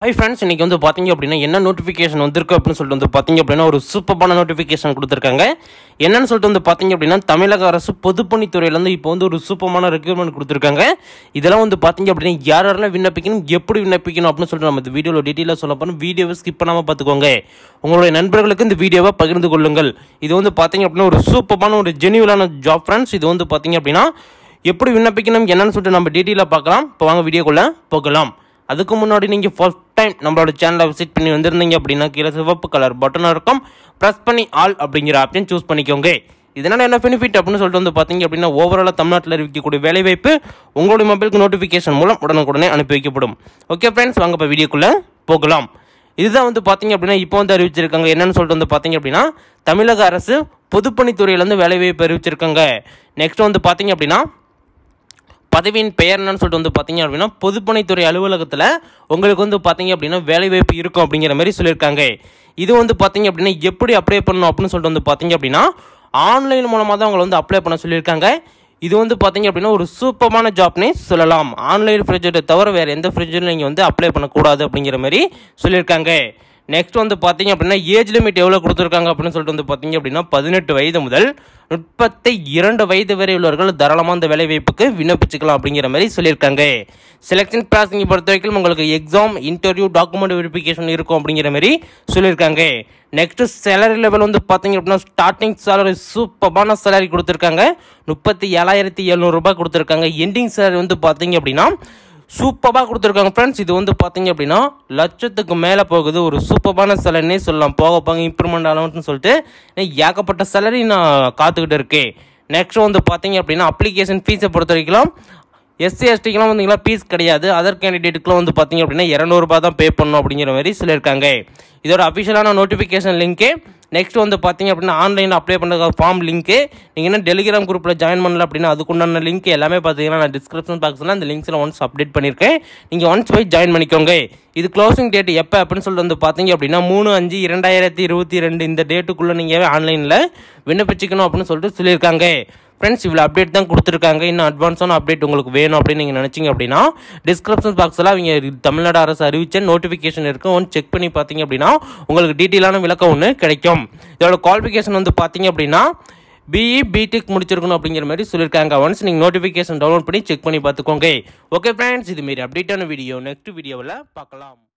hi friends இன்றைக்கி வந்து பார்த்தீங்க அப்படின்னா என்ன நோட்டிஃபிகேஷன் வந்திருக்கு அப்படின்னு சொல்லிட்டு வந்து பார்த்தீங்க அப்படின்னா ஒரு சூப்பரான நோட்டிஃபிகேஷன் கொடுத்துருக்காங்க என்னன்னு சொல்லிட்டு வந்து பார்த்தீங்க அப்படின்னா தமிழக அரசு பொதுப்பணித்துறையிலேருந்து இப்போ வந்து ஒரு சூப்பரான ரெக்யூர்மெண்ட் கொடுத்துருக்காங்க இதெல்லாம் வந்து பார்த்தீங்க அப்படின்னா யார் யாரெல்லாம் விண்ணப்பிக்கணும் எப்படி விண்ணப்பிக்கணும் அப்படின்னு சொல்லிட்டு நம்ம இந்த வீடியோவில் டீட்டெயிலாக சொல்ல போகிறோம் வீடியோவை ஸ்கிப் பண்ணாமல் பார்த்துக்கோங்க உங்களுடைய நண்பர்களுக்கு இந்த வீடியோவை பகிர்ந்து கொள்ளுங்கள் இது வந்து பார்த்தீங்க அப்படின்னா ஒரு சூப்பரான ஒரு ஜெனியூலான ஜாப் ஃப்ரெண்ட்ஸ் இது வந்து பார்த்தீங்க அப்படின்னா எப்படி விண்ணப்பிக்கணும் என்னன்னு சொல்லிட்டு நம்ம டீட்டெயிலாக பார்க்கலாம் இப்போ வாங்க வீடியோக்குள்ளே போகலாம் அதுக்கு முன்னாடி நீங்கள் ஃபர்ஸ்ட் டைம் நம்மளோட சேனலை விசிட் பண்ணி வந்திருந்தீங்க அப்படின்னா கீழே சிவப்பு கலர் பட்டன் இருக்கும் ப்ரெஸ் பண்ணி ஆல் அப்படிங்கிற ஆப்ஷன் சூஸ் பண்ணிக்கோங்க இதனால் என்ன பெனிஃபிட் அப்படின்னு சொல்லிட்டு வந்து பார்த்தீங்க அப்படின்னா ஓவராலாக தமிழ்நாட்டில் இருக்கக்கூடிய வேலைவாய்ப்பு உங்களுடைய மொபைலுக்கு நோட்டிஃபிகேஷன் மூலம் உடனுக்குடனே அனுப்பி வைக்கப்படும் ஓகே ஃப்ரெண்ட்ஸ் வாங்க இப்போ வீடியோக்குள்ளே போகலாம் இதுதான் வந்து பார்த்தீங்க அப்படின்னா இப்போ வந்து அறிவிச்சிருக்காங்க என்னன்னு சொல்லிட்டு வந்து பார்த்தீங்க அப்படின்னா தமிழக அரசு பொதுப்பணித்துறையிலேருந்து வேலைவாய்ப்பு அறிவிச்சிருக்காங்க நெக்ஸ்ட் வந்து பார்த்தீங்க அப்படின்னா பதவியின் பெயர் என்னன்னு சொல்லிட்டு வந்து பார்த்தீங்க அப்படின்னா பொதுப்பணித்துறை அலுவலகத்தில் உங்களுக்கு வந்து பார்த்தீங்க அப்படின்னா வேலைவாய்ப்பு இருக்கும் அப்படிங்கிற மாதிரி சொல்லியிருக்காங்க இது வந்து பார்த்தீங்க அப்படின்னா எப்படி அப்ளை பண்ணணும் அப்படின்னு சொல்லிட்டு வந்து பார்த்தீங்க அப்படின்னா ஆன்லைன் மூலமாக தான் உங்களை வந்து அப்ளை பண்ண சொல்லியிருக்காங்க இது வந்து பார்த்தீங்க அப்படின்னா ஒரு சூப்பரான ஜாப்னே சொல்லலாம் ஆன்லைன் ஃப்ரிட்ஜை தவிர வேறு எந்த ஃப்ரிட்ஜிலும் நீங்கள் வந்து அப்ளை பண்ணக்கூடாது அப்படிங்கிற மாதிரி சொல்லியிருக்காங்க நெக்ஸ்ட் வந்து பார்த்தீங்க அப்படின்னா ஏஜ் லிமிட் எவ்வளோ கொடுத்துருக்காங்க அப்படின்னு சொல்லிட்டு வந்து பார்த்தீங்க அப்படின்னா பதினெட்டு வயது முதல் முப்பத்தி இரண்டு வயது வரை உள்ளவர்கள் தாராளமாக அந்த வேலைவாய்ப்புக்கு விண்ணப்பிச்சுக்கலாம் அப்படிங்கிற மாதிரி சொல்லியிருக்காங்க செலெக்ஷன் ப்ராசஸிங் பொறுத்த வரைக்கும் உங்களுக்கு எக்ஸாம் இன்டர்வியூ டாக்குமெண்ட் வெரிஃபிகேஷன் இருக்கும் அப்படிங்கிற மாதிரி சொல்லியிருக்காங்க நெக்ஸ்ட் சேலரி லெவல் வந்து பார்த்தீங்க அப்படின்னா ஸ்டார்டிங் சேலரி சூப்பரான சேலரி கொடுத்துருக்காங்க முப்பத்தி ஏழாயிரத்தி எழுநூறுபா கொடுத்துருக்காங்க எண்டிங் சேலரி வந்து பார்த்தீங்க அப்படின்னா சூப்பராக கொடுத்துருக்காங்க ஃப்ரெண்ட்ஸ் இது வந்து பார்த்தீங்க அப்படின்னா லட்சத்துக்கு மேலே போகுது ஒரு சூப்பரான சேலரினே சொல்லலாம் போக போக இம்ப்ரூவ்மெண்ட் ஆகணும்னு சொல்லிட்டு ஏகப்பட்ட சேலரி நான் காத்துக்கிட்டு இருக்கேன் நெக்ஸ்ட் வந்து பார்த்தீங்க அப்படின்னா அப்ளிகேஷன் ஃபீஸை பொறுத்த வரைக்கும் எஸ்சி எஸ்டிக்கெலாம் வந்தீங்களா ஃபீஸ் கிடையாது அதர் கேண்டிடேட்டுக்குலாம் வந்து பார்த்தீங்க அப்படின்னா இரநூறுபா தான் பே பண்ணணும் அப்படிங்கிற மாதிரி சொல்லியிருக்காங்க இதோட அஃபிஷியலான நோட்டிஃபிகேஷன் லிங்க்கு நெக்ஸ்ட் வந்து பார்த்தீங்க அப்படின்னா ஆன்லைனில் அப்ளை பண்ணுறதுக்கு ஃபார்ம் லிங்க்கு நீங்கள் என்ன டெலிகிராம் குரூப்பில் ஜாயின் பண்ணல அப்படின்னா அதுக்குண்டான லிங்க் எல்லாமே பார்த்தீங்கன்னா நான் டிஸ்கிரிப்ஷன் பாக்ஸில் அந்த லிங்க்ஸில் ஒன்ஸ் அப்டேட் பண்ணியிருக்கேன் நீங்கள் ஒன்ஸ் போய் ஜாயின் பண்ணிக்கோங்க இது க்ளோசிங் டேட் எப்போ அப்படின்னு சொல்லிட்டு வந்து பார்த்தீங்க அப்படின்னா மூணு அஞ்சு இரண்டாயிரத்தி இருபத்தி ரெண்டு இந்த டேட்டுக்குள்ளே நீங்கள் ஆன்லைனில் விண்ணப்பிச்சிக்கணும் அப்படின்னு சொல்லிட்டு சொல்லியிருக்காங்க ஃப்ரெண்ட்ஸ் இவ்வளோ அப்டேட் தான் கொடுத்துருக்காங்க இன்னும் அட்வான்ஸான அப்டேட் உங்களுக்கு வேணும் அப்படின்னு நீங்கள் நினச்சிங்க அப்படின்னா டிஸ்கிரிப்ஷன் பாக்ஸில் அவங்க தமிழ்நாடு அரசு அறிவிச்ச நோட்டிஃபிகேஷன் இருக்கும் ஒன்று செக் பண்ணி பார்த்தீங்க அப்படின்னா உங்களுக்கு டீட்டெயிலான விளக்கம் ஒன்று கிடைக்கும் இதோட குவாலிஃபிகேஷன் வந்து பார்த்தீங்க அப்படின்னா பிஇ பிடெக் முடிச்சிருக்கணும் அப்படிங்கிற மாதிரி சொல்லியிருக்காங்க ஒன்ஸ் நீங்கள் நோட்டிஃபிகேஷன் டவுன்லோட் பண்ணி செக் பண்ணி பார்த்துக்கோங்க ஓகே ஃப்ரெண்ட்ஸ் இதுமாரி அப்டேட்டான வீடியோ நெக்ஸ்ட் வீடியோவில் பார்க்கலாம்